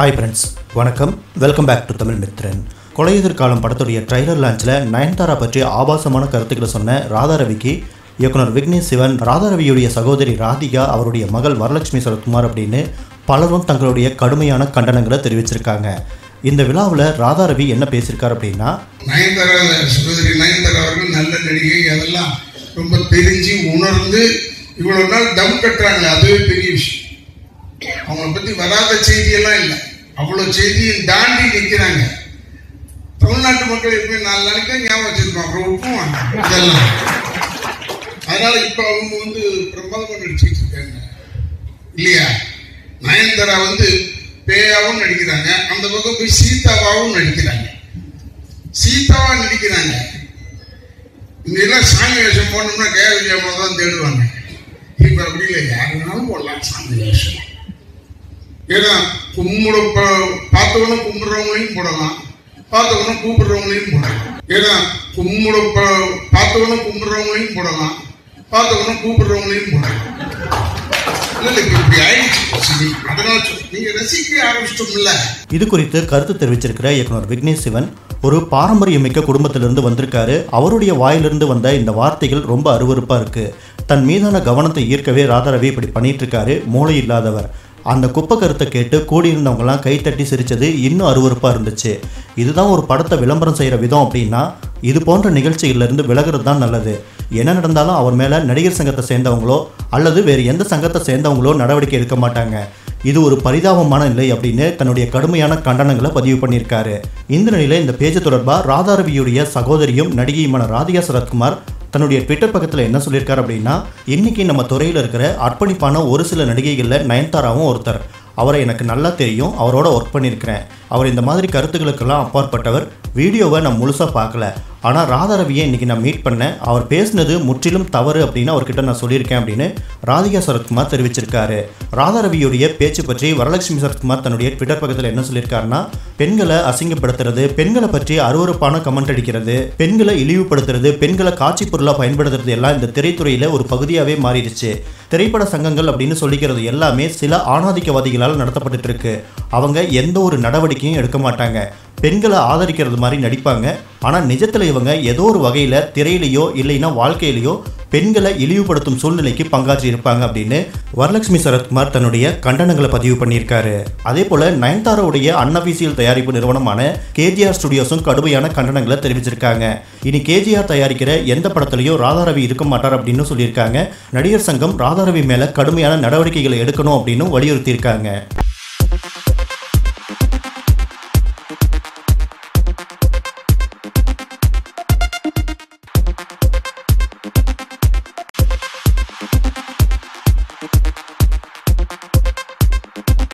Hi friends வணக்கம் welcome back to Tamil Mithran Kolaiyuthir Kaalam படத்துடைய trailer லான்ச்சில் Nayanthara பற்றி ஆபாசமான கருத்துக்களை சொன்ன ராதா ரவிக்கு இயக்குனர் விக்னேஷ் சிவன் ராதா ரவியுடைய சகோதரி ராதிகா அவருடைய மகள் வரலட்சுமி சரத்குமார் அப்படின்னு பலரும் தங்களுடைய கடுமையான கண்டனங்களை தெரிவிச்சிருக்காங்க இந்த விழாவில் ராதா ரவி என்ன பேசியிருக்கார் அப்படின்னா நயன்தாரா சகோதரி நயன்தாரா அவர்கள் நல்ல நடிகை அதெல்லாம் ரொம்ப தெரிஞ்சு உணர்ந்து இவ்வளவு நாள் தம் கட்டுறாங்களே அதுவே பெரிய விஷயம் அவங்கள பத்தி வராத செய்தியெல்லாம் இல்லை அவ்வளவு செய்தியும் தாண்டி நிக்கிறாங்க தமிழ்நாட்டு மக்கள் எப்பயும் நாலு நாளைக்கு தான் ஞாபகம் வச்சிருக்கோம் அப்புறம் விட்டுருவாங்க இதெல்லாம் அதனால இப்ப அவங்க வந்து பிரமாதமா நடிச்சுட்டு இருக்காங்க இல்லையா நயன்தாரா வந்து பேயாவும் நடிக்கிறாங்க அந்த பக்கம் போய் சீதாவாவும் நடிக்கிறாங்க சீதாவா நடிக்கிறாங்க இங்க எல்லாம் சாமி வேஷம் போனோம்னா கே விஜயம்மா தான் தேடுவாங்க இப்ப அப்படி இல்லை யாருனாலும் போடலாம் சாமி வேஷம் ஏன்னா கும்பிட பார்த்தவன கும்பிடுறவங்களையும் போடலாம் பார்த்தவன கூப்பிடுறவங்களையும் போடலாம் ஏன்னா கும்பிட பார்த்தவன கும்பிடுறவங்களையும் போடலாம் பார்த்தவன கூப்பிடுறவங்களையும் போடலாம் இல்ல இல்ல இப்ப இப்படி ஆயிடுச்சு சரி, அதனால சொல்றேன். நீங்க ரசிக்க ஆரம்பிச்சிட்டோம்ல இது குறித்து கருத்து தெரிவிச்சிருக்கிற இயக்குனர் விக்னேஷ் சிவன் ஒரு பாரம்பரியமிக்க குடும்பத்திலிருந்து வந்திருக்காரு அவருடைய வாயிலிருந்து வந்த இந்த வார்த்தைகள் ரொம்ப அருவருப்பா இருக்கு தன் மீதான கவனத்தை ஈர்க்கவே ராதாரவி இப்படி பண்ணிட்டு இருக்காரு மூளை இல்லாதவர் அந்த குப்பை கருத்தை கேட்டு கூடியிருந்தவங்கலாம் கைத்தட்டி சிரிச்சது இன்னும் அருவருப்பாக இருந்துச்சு இதுதான் ஒரு படத்தை விளம்பரம் செய்கிற விதம் அப்படின்னா இது போன்ற நிகழ்ச்சிகளிலிருந்து விலகிறது தான் நல்லது என்ன நடந்தாலும் அவர் மேலே நடிகர் சங்கத்தை சேர்ந்தவங்களோ அல்லது வேறு எந்த சங்கத்தை சேர்ந்தவங்களோ நடவடிக்கை எடுக்க மாட்டாங்க இது ஒரு பரிதாபமான நிலை அப்படின்னு தன்னுடைய கடுமையான கண்டனங்களை பதிவு பண்ணியிருக்காரு இந்த நிலையில் இந்த பேஜ் தொடர்பாக ராதாரவியுடைய சகோதரியும் நடிகையுமான ராதிகா சரத்குமார் தன்னுடைய ட்விட்டர் பக்கத்தில் என்ன சொல்லியிருக்காரு அப்படின்னா இன்னைக்கு நம்ம துறையில் இருக்கிற அர்ப்பணிப்பான ஒரு சில நடிகைகளில் நயன்தாராவும் ஒருத்தர் அவரை எனக்கு நல்லா தெரியும் அவரோட ஒர்க் பண்ணியிருக்கிறேன் அவர் இந்த மாதிரி கருத்துக்களுக்கெல்லாம் அப்பாற்பட்டவர் வீடியோவை நான் முழுசாக பார்க்கல ஆனால் ராதாரவியை இன்றைக்கி நான் மீட் பண்ணேன் அவர் பேசினது முற்றிலும் தவறு அப்படின்னு அவர்கிட்ட நான் சொல்லியிருக்கேன் அப்படின்னு ராதிகா சரத்குமார் தெரிவிச்சிருக்காரு ராதாரவியுடைய பேச்சு பற்றி வரலட்சுமி சரத்குமார் தன்னுடைய ட்விட்டர் பக்கத்தில் என்ன சொல்லியிருக்காருன்னா பெண்களை அசிங்கப்படுத்துறது பெண்களை பற்றி அருவருப்பான கமெண்ட் அடிக்கிறது பெண்களை இழிவுபடுத்துறது பெண்களை காட்சி பொருளாக பயன்படுத்துறது எல்லாம் இந்த திரைத்துறையில் ஒரு பகுதியாகவே மாறிடுச்சு திரைப்பட சங்கங்கள் அப்படின்னு சொல்லிக்கிறது எல்லாமே சில ஆணாதிக்கவாதிகளால் நடத்தப்பட்டுட்டு இருக்கு அவங்க எந்த ஒரு நடவடிக்கையும் எடுக்க மாட்டாங்க பெண்களை ஆதரிக்கிறது மாதிரி நடிப்பாங்க ஆனால் நிஜத்தில் இவங்க ஏதோ ஒரு வகையில் திரையிலையோ இல்லைன்னா வாழ்க்கையிலையோ பெண்களை இழிவுபடுத்தும் சூழ்நிலைக்கு பங்காற்றி இருப்பாங்க அப்படின்னு வரலட்சுமி சரத்குமார் தன்னுடைய கண்டனங்களை பதிவு பண்ணியிருக்காரு அதே போல நயன்தாராவுடைய அன்அபிசியல் தயாரிப்பு நிறுவனமான கேஜிஆர் ஸ்டுடியோஸும் கடுமையான கண்டனங்களை தெரிவிச்சிருக்காங்க இனி கேஜிஆர் தயாரிக்கிற எந்த படத்துலையும் ராதாரவி இருக்க மாட்டார் அப்படின்னு சொல்லியிருக்காங்க நடிகர் சங்கம் ராதாரவி மேல கடுமையான நடவடிக்கைகளை எடுக்கணும் அப்படின்னு வலியுறுத்தியிருக்காங்க